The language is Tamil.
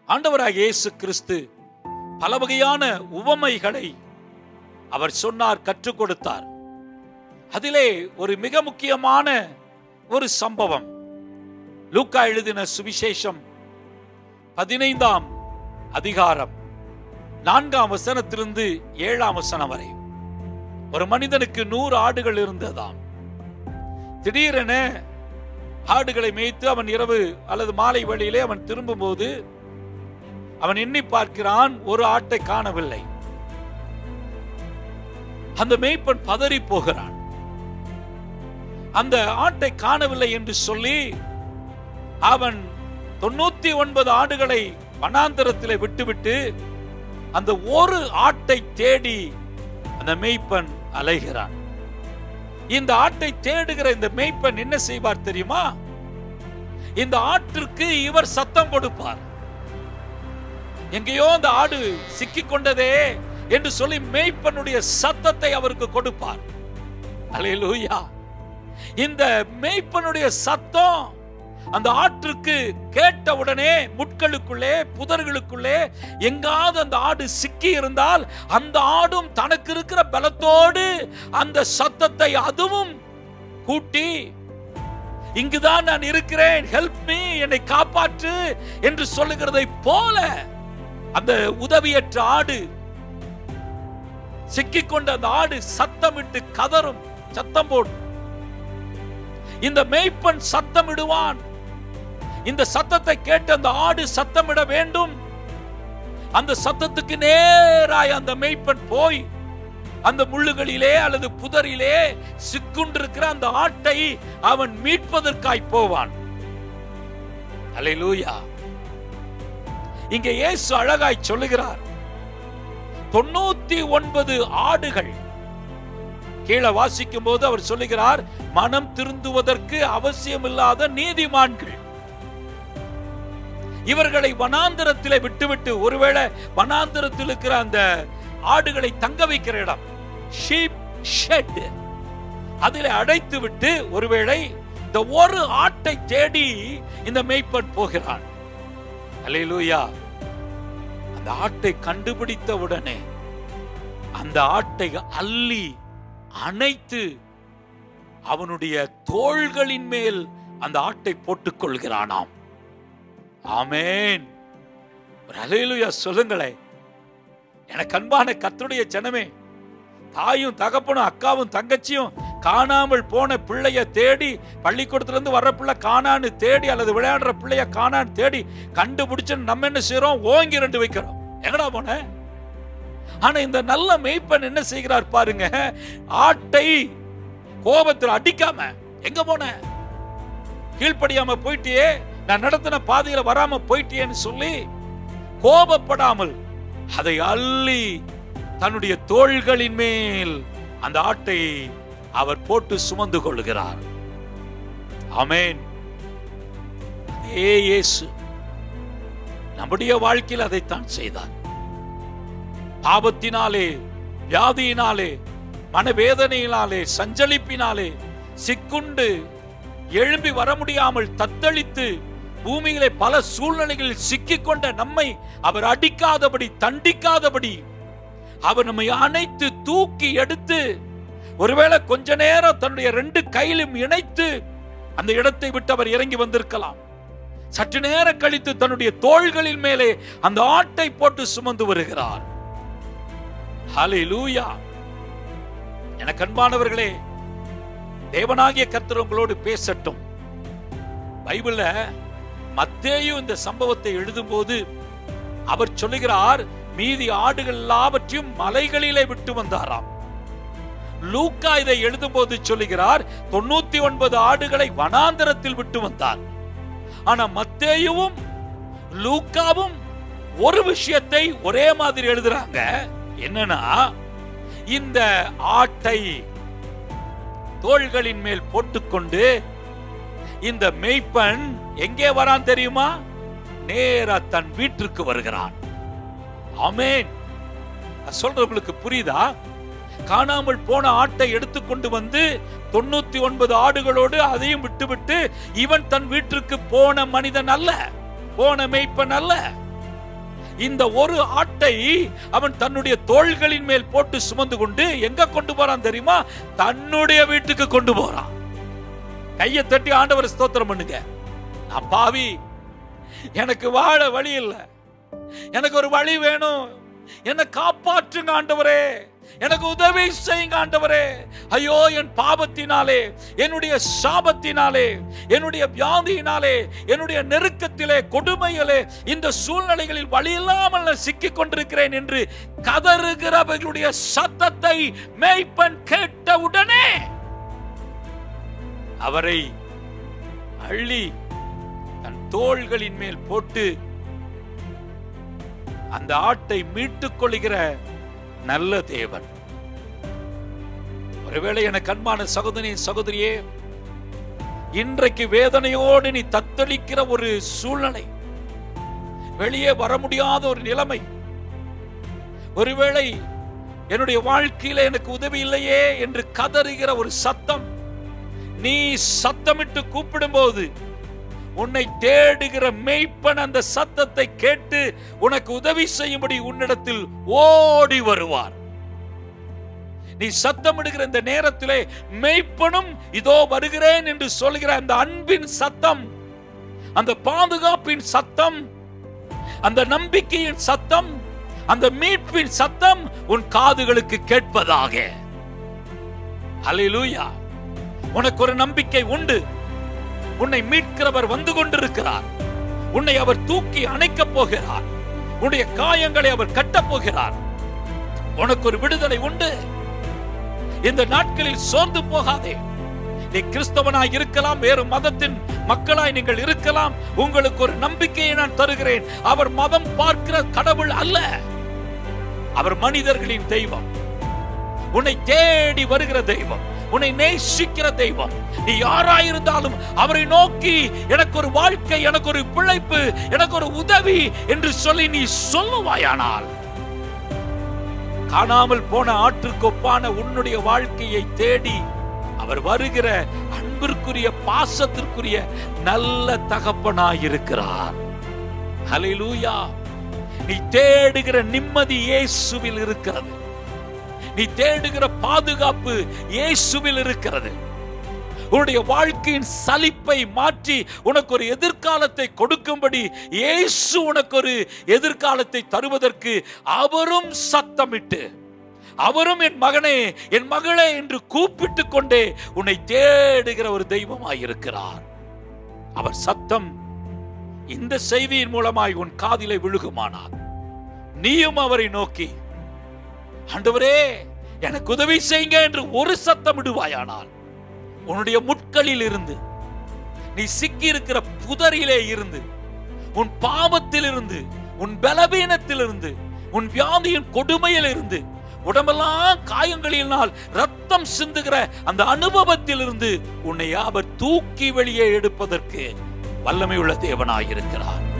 ஆண்டவராக இயேசு கிறிஸ்து பல வகையான உவமைகளை அவர் சொன்னார் கற்றுக் கொடுத்தார் அதிலே ஒரு மிக முக்கியமான ஒரு சம்பவம் லூக்கா எழுதின சுவிசேஷம் பதினைந்தாம் அதிகாரம் நான்காம் வசனத்திலிருந்து ஏழாம் வசனம் வரை ஒரு மனிதனுக்கு நூறு ஆடுகள் இருந்ததாம் திடீரென ஆடுகளை மேய்த்து அவன் இரவு அல்லது மாலை வேளையிலே அவன் திரும்பும்போது அவன் எண்ணி பார்க்கிறான் ஒரு ஆட்டை காணவில்லை அந்த மேய்ப்பன் பதறி போகிறான் அந்த ஆட்டை காணவில்லை என்று சொல்லி அவன் தொண்ணூத்தி ஒன்பது ஆடுகளை வனாந்தரத்திலே விட்டுவிட்டு அந்த ஒரு ஆட்டை தேடி அந்த மேய்ப்பன் அலைகிறான் இந்த ஆட்டை தேடுகிற இந்த மேய்ப்பன் என்ன செய்வார் தெரியுமா இந்த ஆட்டிற்கு இவர் சத்தம் கொடுப்பார் எங்கேயோ அந்த ஆடு சிக்கிக் கொண்டதே என்று சொல்லி மேய்ப்பனுடைய சத்தத்தை அவருக்கு கொடுப்பார் அல்லேலூயா இந்த மேய்ப்பனுடைய சத்தம் அந்த ஆற்றுக்கு கேட்ட உடனே முட்களுக்குள்ளே புதர்களுக்குள்ளே எங்காவது அந்த ஆடு சிக்கி இருந்தால் அந்த ஆடும் தனக்கு இருக்கிற பலத்தோடு அந்த சத்தத்தை அதுவும் கூட்டி இங்குதான் நான் இருக்கிறேன் ஹெல்ப் மீ என்னை காப்பாற்று என்று சொல்லுகிறதை போல அந்த உதவியற்ற ஆடு சிக்கிக்கொண்ட அந்த ஆடு சத்தமிட்டு கதறும் சத்தம் போடும் இந்த மேய்ப்பன் சத்தமிடுவான் இந்த சத்தத்தை கேட்டு அந்த ஆடு சத்தமிட வேண்டும் அந்த சத்தத்துக்கு நேராய் அந்த மேய்ப்பன் போய் அந்த முள்ளுகளிலே அல்லது புதரிலே சிக்குண்டிருக்கிற அந்த ஆட்டை அவன் மீட்பதற்காய் போவான் அல்லேலூயா இங்க இயேசு அழகாய் சொல்லுகிறார் தொண்ணூத்தி ஒன்பது ஆடுகள் கீழே வாசிக்கும் போது அவர் சொல்லுகிறார் மனம் திருந்துவதற்கு அவசியமில்லாத நீதிமான்கள் இவர்களை வனாந்தரத்திலே விட்டுவிட்டு ஒருவேளை வனாந்தரத்தில் இருக்கிற அந்த ஆடுகளை தங்க வைக்கிற இடம் ஷீப் ஷெட் அதில் அடைத்து விட்டு ஒருவேளை இந்த ஒரு ஆட்டை தேடி இந்த மேய்ப்பன் போகிறான் அல்லேலூயா அந்த ஆட்டை கண்டுபிடித்த உடனே அந்த ஆட்டை அள்ளி அணைத்து அவனுடைய தோள்களின் மேல் அந்த ஆட்டை போட்டுக் கொள்கிறானாம் ஆமேன் ஒரு அலையிலுயா சொல்லுங்களேன் எனக்கு அன்பான கர்த்தருடைய ஜனமே தாயும் தகப்பனும் அக்காவும் தங்கச்சியும் காணாமல் போன பிள்ளைய தேடி பள்ளிக்கூடத்துல இருந்து வர்ற பிள்ளை காணான்னு தேடி அல்லது விளையாடுற பிள்ளைய காணான்னு தேடி கண்டுபிடிச்சு நம்ம என்ன செய்றோம் ஓங்கி ரெண்டு வைக்கிறோம் எங்கடா போன ஆனா இந்த நல்ல மேய்ப்பன் என்ன செய்கிறார் பாருங்க ஆட்டை கோபத்தில் அடிக்காம எங்க போன கீழ்ப்படியாம போயிட்டியே நான் நடத்தின பாதையில வராம போயிட்டியேன்னு சொல்லி கோபப்படாமல் அதை அள்ளி தன்னுடைய தோள்களின் மேல் அந்த ஆட்டை அவர் போட்டு சுமந்து கொள்கிறார் ஆமென் அதே இயேசு நம்முடைய வாழ்க்கையில் அதைத்தான் செய்தார் பாவத்தினாலே வியாதியினாலே மனவேதனையினாலே சஞ்சலிப்பினாலே சிக்குண்டு எழும்பி வர முடியாமல் தத்தளித்து பூமியிலே பல சூழ்நிலைகளில் சிக்கிக்கொண்ட நம்மை அவர் அடிக்காதபடி தண்டிக்காதபடி அவர் நம்மை அணைத்து தூக்கி எடுத்து ஒருவேளை கொஞ்ச நேரம் தன்னுடைய ரெண்டு கையிலும் இணைத்து அந்த இடத்தை விட்டு அவர் இறங்கி வந்திருக்கலாம் சற்று நேரம் கழித்து தன்னுடைய தோள்களின் மேலே அந்த ஆட்டை போட்டு சுமந்து வருகிறார் ஹalleluya எனக்கு அன்பானவர்களே தேவனாகிய கர்த்தர் உங்களோடு பேசட்டும் பைபிள்ல மத்தேயு இந்த சம்பவத்தை எழுதும்போது அவர் சொல்லுகிறார் மீதி ஆடுகள் எல்லாவற்றையும் மலைகளிலே விட்டு வந்தாராம் லூக்கா இதை எழுதும்போது சொல்லுகிறார் தொண்ணூத்தி ஒன்பது ஆடுகளை வனாந்தரத்தில் விட்டு வந்தார் ஆனா மத்தேயுவும் லூக்காவும் ஒரு விஷயத்தை ஒரே மாதிரி எழுதுறாங்க என்னன்னா இந்த ஆட்டை தோள்களின் மேல் போட்டுக்கொண்டு இந்த மேய்ப்பன் எங்கே வரான் தெரியுமா நேரா தன் வீட்டிற்கு வருகிறான் ஆமென் நான் சொல்றவங்களுக்கு புரியுதா காணாமல் போன ஆட்டை எடுத்துக்கொண்டு வந்து தொண்ணூத்தி ஒன்பது ஆடுகளோடு அதையும் விட்டுவிட்டு இவன் தன் வீட்டிற்கு போன மனிதன் அல்ல போன மேய்ப்பன் அல்ல இந்த ஒரு ஆட்டை அவன் தன்னுடைய தோள்களின் மேல் போட்டு சுமந்து கொண்டு எங்க கொண்டு போறான் தெரியுமா தன்னுடைய வீட்டுக்கு கொண்டு போறான் கையை தட்டி ஆண்டவர் ஸ்தோத்திரம் பண்ணுங்க நான் பாவி எனக்கு வாழ வழி இல்லை எனக்கு ஒரு வழி வேணும் என்னை காப்பாற்றுங்க ஆண்டவரே எனக்கு உதவி செய்யுங்க ஆண்டவரே ஐயோ என் பாவத்தினாலே என்னுடைய சாபத்தினாலே என்னுடைய வியாதியினாலே என்னுடைய நெருக்கத்திலே கொடுமையிலே இந்த சூழ்நிலைகளில் வழி இல்லாமல் நான் சிக்கிக் கொண்டிருக்கிறேன் என்று கதறுகிறவர்களுடைய சத்தத்தை மேய்ப்பன் கேட்ட உடனே அவரை அள்ளி தன் தோள்களின் மேல் போட்டு அந்த ஆட்டை மீட்டுக் கொள்கிற நல்ல தேவன் ஒருவேளை என கண்மான சகோதரி சகோதரியே இன்றைக்கு வேதனையோடு நீ தத்தளிக்கிற ஒரு சூழ்நிலை வெளியே வர முடியாத ஒரு நிலைமை ஒருவேளை என்னுடைய வாழ்க்கையில எனக்கு உதவி இல்லையே என்று கதறுகிற ஒரு சத்தம் நீ சத்தமிட்டு கூப்பிடும்போது உன்னை தேடுகிற மெய்ப்பன் அந்த சத்தத்தை கேட்டு உனக்கு உதவி செய்யும்படி உன்னிடத்தில் ஓடி வருவார் நீ சத்தமிடுகிற இந்த நேரத்திலே மெய்ப்பனும் இதோ வருகிறேன் என்று சொல்கிற அந்த அன்பின் சத்தம் அந்த பாதுகாப்பின் சத்தம் அந்த நம்பிக்கையின் சத்தம் அந்த மீட்பின் சத்தம் உன் காதுகளுக்கு கேட்பதாக அல்லேலூயா உனக்கு ஒரு நம்பிக்கை உண்டு உன்னை மீட்கிறவர் வந்து கொண்டிருக்கிறார் உன்னை அவர் தூக்கி அணைக்கப் போகிறார் உன்னுடைய காயங்களை அவர் கட்டப் போகிறார் உனக்கு ஒரு விடுதலை உண்டு இந்த நாட்களில் சோர்ந்து போகாதே நீ கிறிஸ்தவனாய் இருக்கலாம் வேறு மதத்தின் மக்களாய் நீங்கள் இருக்கலாம் உங்களுக்கு ஒரு நம்பிக்கையை நான் தருகிறேன் அவர் மதம் பார்க்கிற கடவுள் அல்ல அவர் மனிதர்களின் தெய்வம் உன்னை தேடி வருகிற தெய்வம் உன்னை நேசிக்கிற தெய்வம் நீ யாராயிருந்தாலும் அவரை நோக்கி எனக்கு ஒரு வாழ்க்கை எனக்கு ஒரு பிழைப்பு எனக்கு ஒரு உதவி என்று சொல்லி நீ சொல்லுவாயானால் காணாமல் போன ஆற்றுக்கு ஒப்பான உன்னுடைய வாழ்க்கையை தேடி அவர் வருகிற அன்பிற்குரிய பாசத்திற்குரிய நல்ல தகப்பனாயிருக்கிறார் ஹalleluya நீ தேடுகிற நிம்மதி இயேசுவில் இருக்கிறது நீ தேடுகிற பாதுகாப்பு இயேசுவில் இருக்கிறது உன்னுடைய வாழ்க்கையின் சலிப்பை மாற்றி உனக்கு ஒரு எதிர்காலத்தை கொடுக்கும்படி இயேசு உனக்கு ஒரு எதிர்காலத்தை தருவதற்கு அவரும் சத்தமிட்டு அவரும் என் மகனே என் மகளே என்று கூப்பிட்டு கொண்டே உன்னை தேடுகிற ஒரு தெய்வமாயிருக்கிறார் அவர் சத்தம் இந்த செய்தியின் மூலமாய் உன் காதிலே விழுகுமானார் நீயும் அவரை நோக்கி ஆண்டவரே எனக்கு உதவி செய்யுங்க என்று ஒரு சத்தம் விடுவாயானால் உன்னுடைய முட்களில் இருந்து நீ சிக்கி இருக்கிற புதரிலே இருந்து உன் பாவத்தில் இருந்து உன் பலவீனத்தில் இருந்து உன் வியாதியின் கொடுமையில் இருந்து உடம்பெல்லாம் காயங்களினால் ரத்தம் சிந்துகிற அந்த அனுபவத்தில் இருந்து உன்னை அவர் தூக்கி வெளியே எடுப்பதற்கு வல்லமை உள்ள தேவனாயிருக்கிறார்